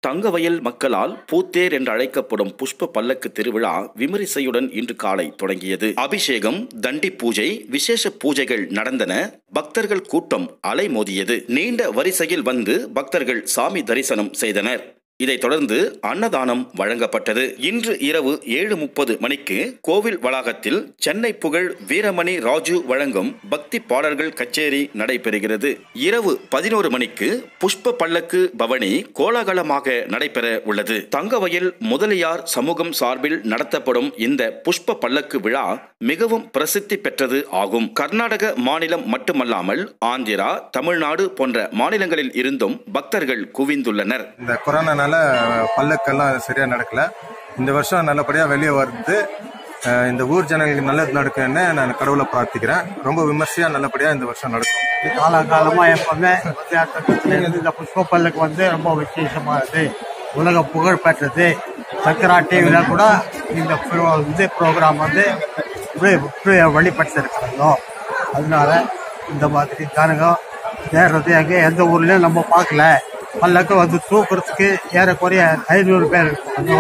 தங்கவயல் மக்களால் பூத்தேர் என்று அழைக்கப்படும் புஷ்ப பல்லக்கு திருவிழா விமரிசையுடன் இன்று காலை தொடங்கியது அபிஷேகம் தண்டி பூஜை விசேஷ பூஜைகள் நடந்தன பக்தர்கள் கூட்டம் அலைமோதியது நீண்ட வரிசையில் வந்து பக்தர்கள் சாமி தரிசனம் செய்தனர் இதைத் தொடர்ந்து அன்னதானம் வழங்கப்பட்டது இன்று இரவு ஏழு முப்பது மணிக்கு கோவில் வளாகத்தில் சென்னை புகழ் வீரமணி ராஜு வழங்கும் பக்தி பாடல்கள் கச்சேரி நடைபெறுகிறது இரவு பதினோரு மணிக்கு புஷ்ப பல்லக்கு பவனி கோலாகலமாக நடைபெற உள்ளது தங்கவயல் முதலியார் சமூகம் சார்பில் நடத்தப்படும் இந்த புஷ்ப பல்லக்கு விழா மிகவும் பிரசித்தி பெற்றது ஆகும் கர்நாடக மாநிலம் மட்டுமல்லாமல் ஆந்திரா தமிழ்நாடு போன்ற மாநிலங்களில் இருந்தும் பக்தர்கள் குவிந்துள்ளனர் இந்த கொரோனானால பல்லக்கெல்லாம் சரியா நடக்கல இந்த வருஷம் நல்லபடியா வெளியே வருது அஹ் இந்த ஊர் ஜனங்களுக்கு நல்லது நடக்கும்னு நான் கடவுளை பிரார்த்திக்கிறேன் ரொம்ப விமர்சையா நல்லபடியா இந்த வருஷம் நடக்கும் காலங்காலமா எப்பவுமே வித்தியாசத்துல இருந்து இந்த புஷ்ப பல்லுக்கு வந்து ரொம்ப விசேஷமானது உலக புகழ் பெற்றது சக்கரா டிவில கூட இந்த pro- இது ப்ரோக்ராம் வந்து இப்படி- இப்படி வெளிப்படுத்திருக்காங்க அதனால இந்த மாதிரி ஜனங்க ஏறுறது எங்க எந்த ஊர்லயும் நம்ம பார்க்கல பல்லக்கு வந்து தூக்குறதுக்கு ஏறக்குறைய ஐநூறு பேர் இருப்பாங்க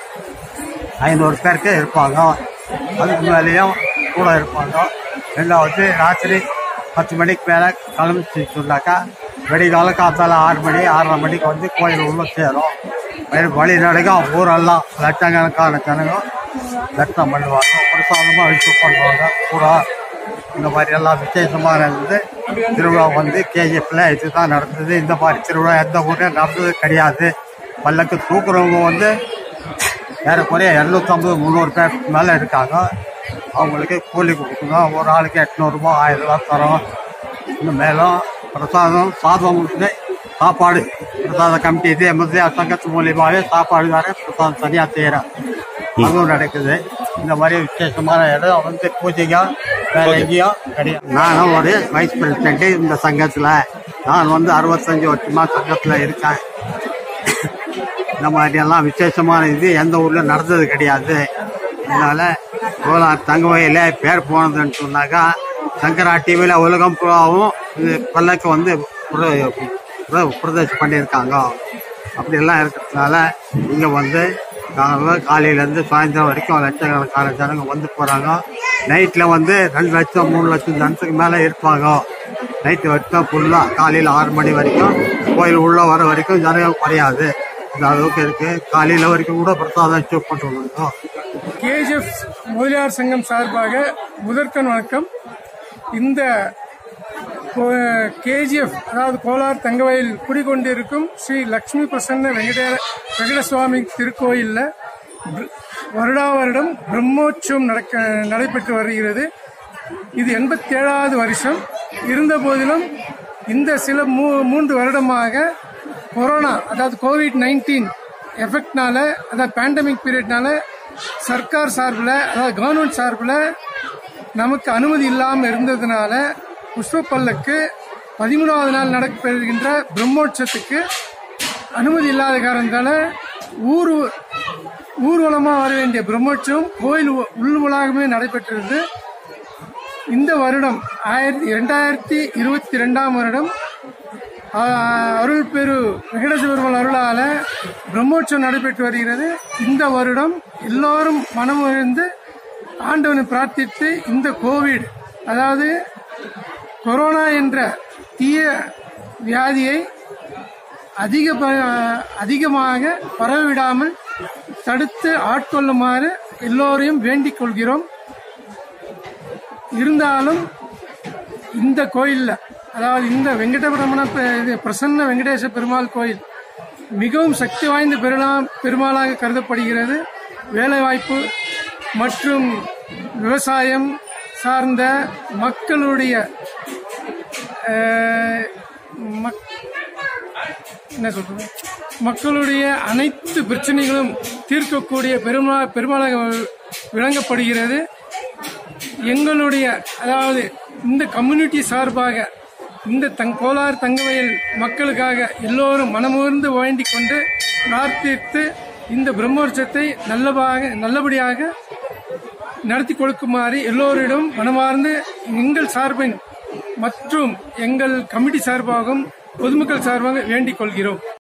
ஐநூறு பேருக்கு இருப்பாங்க அதுக்கு மேலேயும் கூட இருப்பாங்க ரெண்டாவது ராத்திரி பத்து மணிக்கு மேலே கிளம்பி சொன்னாக்கா வெடிகால காத்தால ஆறு மணி ஆறரை மணிக்கு வந்து கோயில் உள்ள சேரும் வழி- வழி நடக்கும் ஊரெல்லாம் லட்சக்கணக்கான ஜனங்க தர்சனம் பண்ணுவாங்க பிரசாதமாக அழிச்சு பண்ணுவாங்க பூரா இந்த மாதிரி எல்லாம் விசேஷமாக இருந்தது திருவிழா வந்து கேஜிஎஃப்ல இதுதான் நடந்தது இந்த மாதிரி திருவிழா எந்த ஊர்லயும் நடந்தது கிடையாது பல்லக்கு தூக்குறவங்க வந்து ஏறக்குறைய இரநூத்தம்பது முந்நூறு பேர் மேலே இருக்காங்க அவங்களுக்கு கூலி கொடுக்கணும் ஒரு ஆளுக்கு எட்நூறுபா ஆயிரம் ரூபாய் தரோம் இன்னும் மேலும் பிரசாதம் சாதம் வந்து சாப்பாடு பிரசாத கமிட்டி இது எம்எஸ்ஏ சங்கத்து மூலியமாகவே சாப்பாடு வேற பிரசாதம் தனியாக செய்கிறேன் அதுவும் நடக்குது இந்த மாதிரி விசேஷமான இடம் வந்து பூஜைக்கா வேற எங்கேயும் கிடையாது நானும் ஒரு வைஸ் பிரசிடென்ட் இந்த சங்கத்தில் நான் வந்து அறுபத்தஞ்சு வருஷமா சங்கத்தில் இருக்கேன் இந்த மாதிரி எல்லாம் விசேஷமான இது எந்த ஊர்ல நடந்தது கிடையாது அதனால கோலார் தங்கவயல பேர் போனதுன்னு சொன்னாக்கா சங்கரா டிவியில உலகம் பூராவும் இது பல்லக்கு வந்து புர- புர- பிரதேசம் பண்ணியிருக்காங்க அப்படி எல்லாம் இருக்கிறதுனால இங்க வந்து காலையில காலையில இருந்து சாயந்தரம் வரைக்கும் லட்சக்கணக்கான ஜனங்க வந்து போறாங்க நைட்ல வந்து ரெண்டு லட்சம் மூணு லட்சம் ஜனத்துக்கு மேல இருப்பாங்க நைட்டு வரைக்கும் ஃபுல்லா காலையில ஆறு மணி வரைக்கும் கோயில் உள்ள வர வரைக்கும் ஜனங்க குறையாது இந்த அளவுக்கு இருக்கு காலையில வரைக்கும் கூட பிரசாதம் சூப் பண்ணிட்டு கேஜிஎஃப் முதலியார் சங்கம் சார்பாக முதற்கண் வணக்கம் இந்த கேஜிஎஃப் அதாவது கோலார் தங்கவயல் குடிகொண்டிருக்கும் ஸ்ரீ லக்ஷ்மி பிரசன்ன வெங்கட வெங்கடசுவாமி திருக்கோயிலில் வருடா வருடம் பிரம்மோற்சவம் நடக்க நடைபெற்று வருகிறது இது எண்பத்தி ஏழாவது வருஷம் இருந்த போதிலும் இந்த சில மூ மூன்று வருடமாக கொரோனா அதாவது கோவிட் நைன்டீன் எஃபெக்ட்னால அதாவது பேண்டமிக் பீரியட்னால சர்க்கார் சார்பில் அதாவது கவர்மெண்ட் சார்பில் நமக்கு அனுமதி இல்லாமல் இருந்ததுனால புஷ்ப பல்லக்கு பதிமூணாவது நாள் நடைபெறுகின்ற பிரம்மோற்சவத்துக்கு அனுமதி இல்லாத காரணத்தால ஊர் ஊர்வலமாக வர வேண்டிய பிரம்மோற்சவம் கோயில் உ- உள் வளாகமே நடைபெற்றது இந்த வருடம் ஆயிரத்தி இரண்டாயிரத்தி இருபத்தி ரெண்டாம் வருடம் ஆ, அருள் பெரு வெங்கடேச பெருமாள் அருளால பிரம்மோற்சவம் நடைபெற்று வருகிறது இந்த வருடம் எல்லோரும் மனமுறிந்து ஆண்டவனை பிரார்த்தித்து இந்த கோவிட் அதாவது கொரோனா என்ற தீய வியாதியை அதிக ப- அதிகமாக பரவிடாமல் தடுத்து ஆட்கொள்ளுமாறு எல்லோரையும் வேண்டிக் கொள்கிறோம் இருந்தாலும் இந்த கோயில்ல அதாவது இந்த வெங்கடபிரமண ப- இது பிரசன்ன வெங்கடேச பெருமாள் கோயில் மிகவும் சக்தி வாய்ந்த பெருளா பெருமாளாக கருதப்படுகிறது வேலைவாய்ப்பு மற்றும் விவசாயம் சார்ந்த மக்களுடைய அஹ், மக்- என்ன சொல்றது மக்களுடைய அனைத்து பிரச்சனைகளும் தீர்க்கக்கூடிய பெருமா பெருமாளாக விளங்கப்படுகிறது எங்களுடைய அதாவது இந்த கம்யூனிட்டி சார்பாக இந்த தங் கோலார் தங்கவயல் மக்களுக்காக எல்லோரும் மனமுகர்ந்து வேண்டிக் கொண்டு பிரார்த்தித்து இந்த பிரம்மோற்சவத்தை நல்லபாக நல்லபடியாக நடத்தி கொடுக்குமாறு எல்லோரிடம் மனமார்ந்து எங்கள் சார்பின் மற்றும் எங்கள் கமிட்டி சார்பாகவும் பொதுமக்கள் சார்பாக வேண்டிக் கொள்கிறோம்